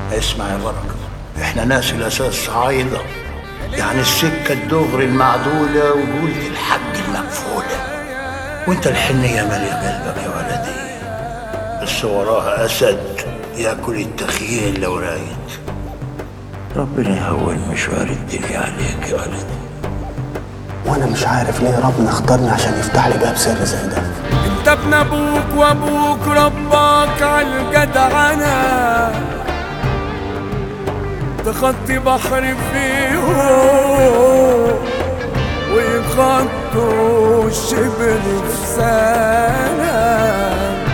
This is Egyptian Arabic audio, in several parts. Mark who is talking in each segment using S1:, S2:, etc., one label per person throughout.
S1: اسمع يا بركة احنا ناس الاساس صعايدة يعني السكة الدغري المعدولة وقولة الحق المقفولة وانت الحنية مالية قلبك يا ولدي بس وراها اسد ياكل التخيل لو رايد ربنا يهون مشوار الدنيا عليك يا ولدي
S2: وانا مش عارف ليه ربنا اختارني عشان يفتح لي باب سر زي ده
S3: انت ابن ابوك وابوك رباك عالجدعنة تخطي بحر فيهم ويخطوا الشبر في سنة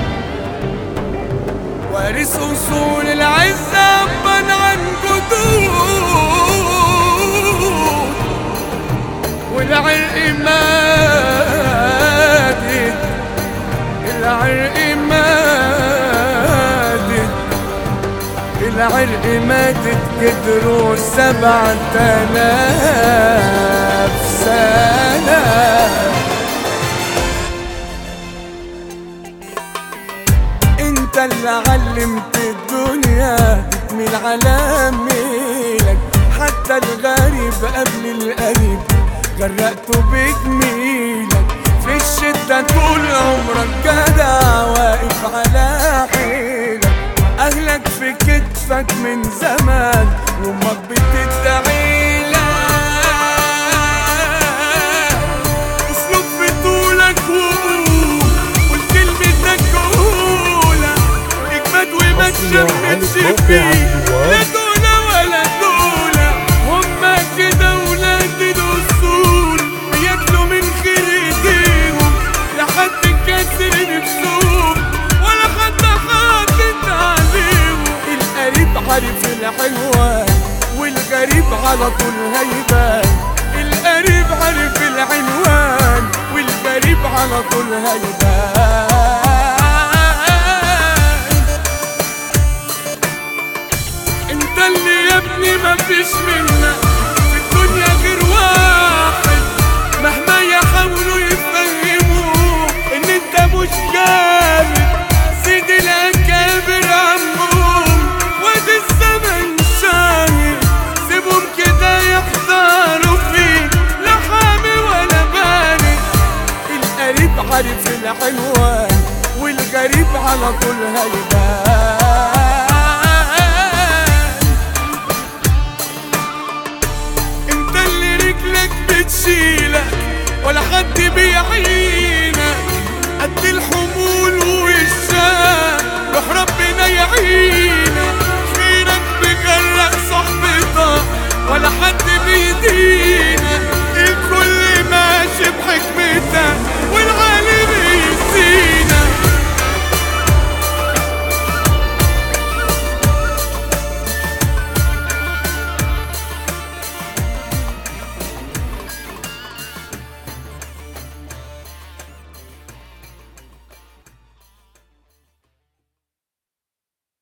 S3: وارث اصول العزة ابا عن جدود والعرق مادد العرق مادد العرق مادد قدروا سبعة آلاف سنة انت اللي علمت الدنيا تكمل على ميلك حتى الغريب قبل القريب غرقته بجميلك في الشدة طول عمرك جدع واقف على حيلك أهلك في كتفك من زمان وأمك بتدعي لك اسلوب في طولك وقول والكلمتك قولة اجمد وما تشمتش فيه لا دولة ولا دولة هما كده ولاد الأصول بياكلوا من خير ايديهم لحد كسر نفسهم ولا حد حاطط عليهم القريب عارف الحلوة والغريب على طول هيبان القريب عارف العنوان والغريب على طول هيبان انت اللي يا ابني مفيش منك في الدنيا غير واحد مهما يحاولوا يفهموك ان انت مش جامد سيد الاكابر عمهم وادي الزمن شاهد سيبهم كده يحضروا فيك لا حامي ولا بارد القريب عارف الحلوان والغريب على طول هيبان انت اللي رجلك بتشيلك ولا حد بيعينك قد الحمول والشام روح ربنا